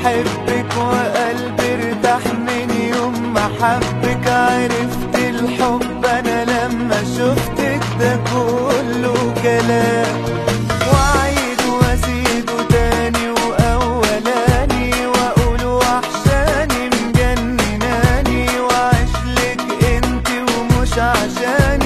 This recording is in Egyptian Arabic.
بحبك وقلبي ارتاح من يوم ما حبك عرفت الحب انا لما شفتك ده كله كلام واعيد وازيده تاني واولاني واقول وحشاني مجنناني واعيش لك انت ومش عشاني